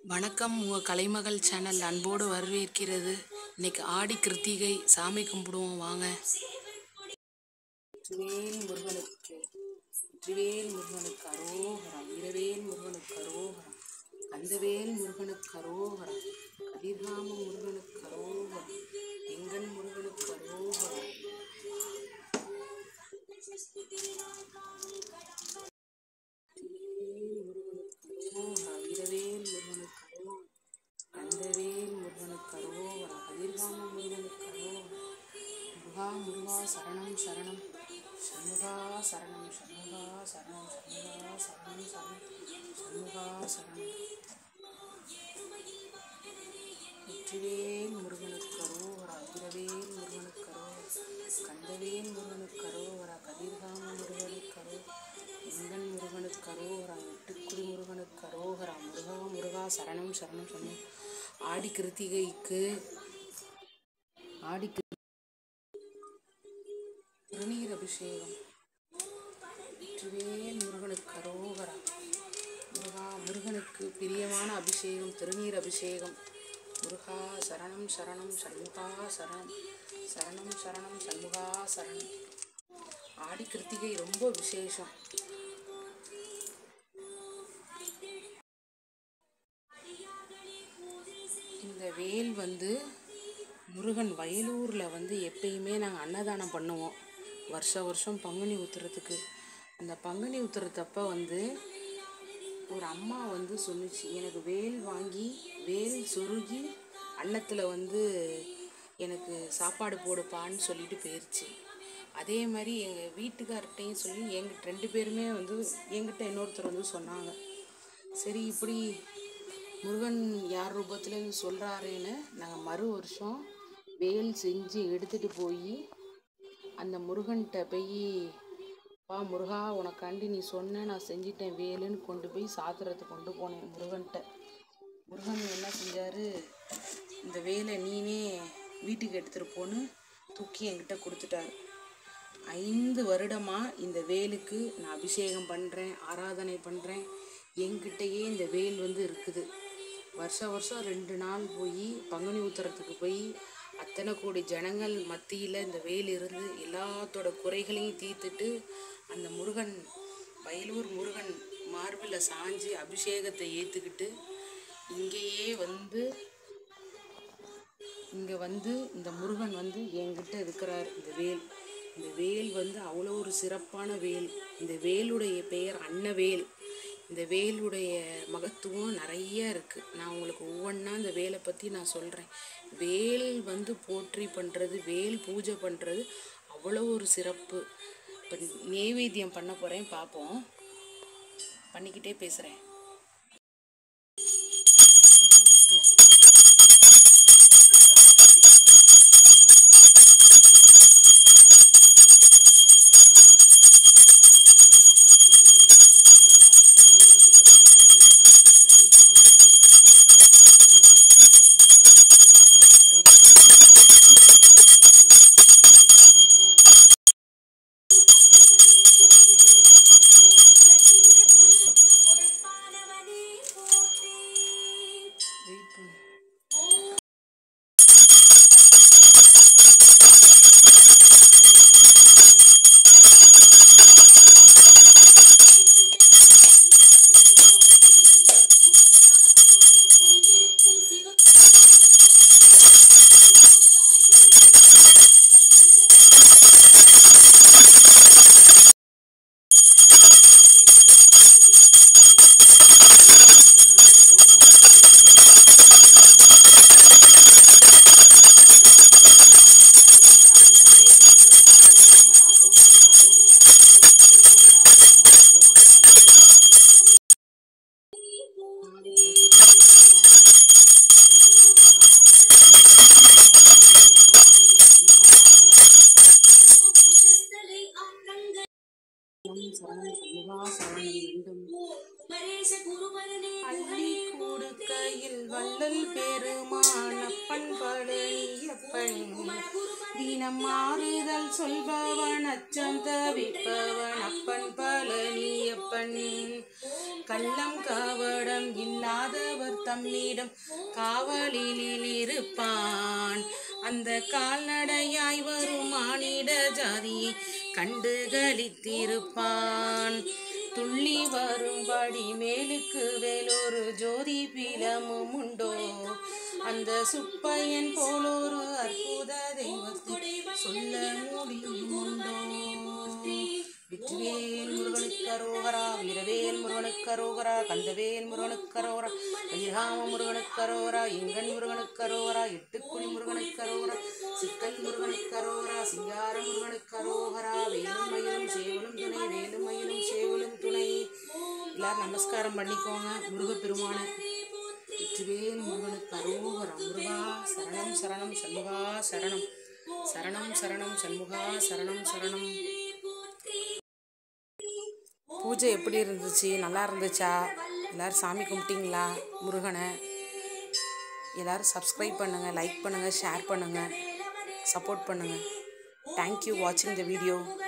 வணக்கம் உங்கள் கலைமகள் சேனல் அன்போடு வரவேற்கிறது இன்னைக்கு ஆடி கிருத்திகை சாமி கும்பிடுவோம் வாங்க வெற்றிவேல் முருகனுக்கு வெற்றிவேல் முருகனுக்கு அரோகரம் இரவேல் முருகனுக்கு அரோகரம் கந்தவேல் முருகனுக்கு அரோகரம் கதிர்காம முருகனுக்கு அரோகரம் எங்கன் முருகனுக்கு அரோகரம் வீரவேல் முருகனுக்கு அரோகரம் கந்தவேல் முருகனுக்கு அரோகரம் கதிர்காம முருகனுக்கு அரோகரம் முருகா முருகா சரணம் சரணம் சண்முகா சரணம் சண்முகா சரணம் சண்முகா சரணம் சரணம் சண்முகா சரணம் வெற்றிவேல் முருகனுக்கு அரோகரா வீரவேல் முருகனுக்கு அரோகரா கந்தவேல் முருகனுக்கு அரோகரா கதிர்காம முருகனுக்கு அரோகரா எங்கன் முருகனுக்கு அரோகரா எட்டுக்குடி முருகனுக்கு அரோகரா முருகா முருகா சரணம் சரணம் சரணம் ஆடி கிருத்திகைக்கு ஆடி கிரு- திருநீர் அபிஷேகம் வெற்றிவேல் முருகனுக்கு அரோகரா முருகா முருகனுக்கு பிரியமான அபிஷேகம் திருநீர் அபிஷேகம் முருகா சரணம் சரணம் சண்முகா சரணம் சரணம் சரணம் சண்முகா சரணம் ஆடி கிருத்திகை ரொம்ப விசேஷம் இந்த வேல் வந்து முருகன் வயலூரில் வந்து எப்பயுமே நாங்கள் அன்னதானம் பண்ணுவோம் வருஷ வருஷம் பங்குனி உத்திரத்துக்கு அந்த பங்குனி உத்திரத்தப்ப வந்து ஒரு அம்மா வந்து சொன்னுச்சு எனக்கு வேல் வாங்கி வேல் சொருகி அன்னத்தில் வந்து எனக்கு சாப்பாடு போடுப்பான்னு சொல்லிட்டு போயிருச்சு அதே மாதிரி எங்கள் வீட்டுக்கார்ட்டையும் சொல்லி எங்கிட்ட ரெண்டு பேருமே வந்து எங்கிட்ட இன்னொருத்தர் வந்து சொன்னாங்க சரி இப்படி முருகன் யார் ரூபத்துலேருந்து சொல்கிறாருன்னு நாங்கள் மறு வருஷம் வேல் செஞ்சு எடுத்துகிட்டு போய் அந்த முருகன்கிட்ட போய் வா முருகா உனக்காண்டி நீ சொன்ன நான் செஞ்சிட்டேன் வேலுன்னு கொண்டு போய் சாத்திரத்துக்கு கொண்டு போனேன் முருகன்கிட்ட முருகன் என்ன செஞ்சார் இந்த வேலை நீனே வீட்டுக்கு எடுத்துகிட்டு போன்னு தூக்கி என்கிட்ட கொடுத்துட்டாரு ஐந்து வருடமாக இந்த வேலுக்கு நான் அபிஷேகம் பண்ணுறேன் ஆராதனை பண்ணுறேன் என்கிட்டயே இந்த வேல் வந்து இருக்குது வருஷ வருஷம் ரெண்டு நாள் போய் பங்குனி உத்தரத்துக்கு போய் அத்தனை கோடி ஜனங்கள் மத்தியில் இந்த வேல் இருந்து எல்லாத்தோட குறைகளையும் தீர்த்துட்டு அந்த முருகன் வயலூர் முருகன் மார்பில் சாஞ்சு அபிஷேகத்தை ஏற்றுக்கிட்டு இங்கேயே வந்து இங்கே வந்து இந்த முருகன் வந்து என்கிட்ட இருக்கிறார் இந்த வேல் இந்த வேல் வந்து அவ்வளோ ஒரு சிறப்பான வேல் இந்த வேலுடைய பெயர் அன்னவேல் இந்த வேலுடைய மகத்துவம் நிறைய இருக்குது நான் உங்களுக்கு ஒவ்வொன்றா இந்த வேலை பற்றி நான் சொல்கிறேன் வேல் வந்து போற்றி பண்ணுறது வேல் பூஜை பண்ணுறது அவ்வளோ ஒரு சிறப்பு இப்போ நெய்வேத்தியம் பண்ண போகிறேன் பார்ப்போம் பண்ணிக்கிட்டே பேசுகிறேன் வெயிட் பண்ணு சரணம் சண்முகா சரணம் வேண்டும் அள்ளி கொடுக்கையில் வள்ளல் பெருமானப்பன் பழனியப்பன் தினம் மாறுதல் சொல்பவன் அச்சம் தவிப்பவன் அப்பன் பழனியப்பன் கள்ளம் கவடம் இல்லாதவர் தம்மிடம் காவலில் இருப்பான் அந்த கால்நடையாய் வரும் மானிட ஜாதியை கண்டு கலித்திருப்பான் துள்ளி வரும்படி மேலுக்கு வேலொரு ஜோதி பீலமும் உண்டோ அந்த சுப்பையன் போலொரு அற்புத தெய்வத்தை சொல்ல முடியும் உண்டோ வெற்றிவேல் முருகனுக்கு அரோகரா வீரவேல் முருகனுக்கு அரோகரா கந்தவேல் முருகனுக்கு அரோகரா கதிர்காம முருகனுக்கு அரோகரா எங்கன் முருகனுக்கு அரோகரா எட்டுக்குடி முருகனுக்கு அரோகரா சிக்கல் முருகனுக்கு அரோகரா சிங்கார முருகனுக்கு அரோகரா வேலும் மயிலும் சேவலும் துணை வேலும் மயிலும் சேவலும் துணை எல்லாரும் நமஸ்காரம் பண்ணிக்கோங்க முருகப்பெருமானை வெற்றிவேல் முருகனுக்கு அரோகரா முருகா சரணம் சரணம் சண்முகா சரணம் சரணம் சரணம் சண்முகா சரணம் சரணம் பூஜை எப்படி இருந்துச்சு நல்லா இருந்துச்சா எல்லாரும் சாமி கும்பிட்டீங்களா முருகனை எல்லாரும் சப்ஸ்கிரைப் பண்ணுங்கள் லைக் பண்ணுங்கள் ஷேர் பண்ணுங்கள் சப்போர்ட் பண்ணுங்கள் தேங்க்யூ வாட்சிங் த வீடியோ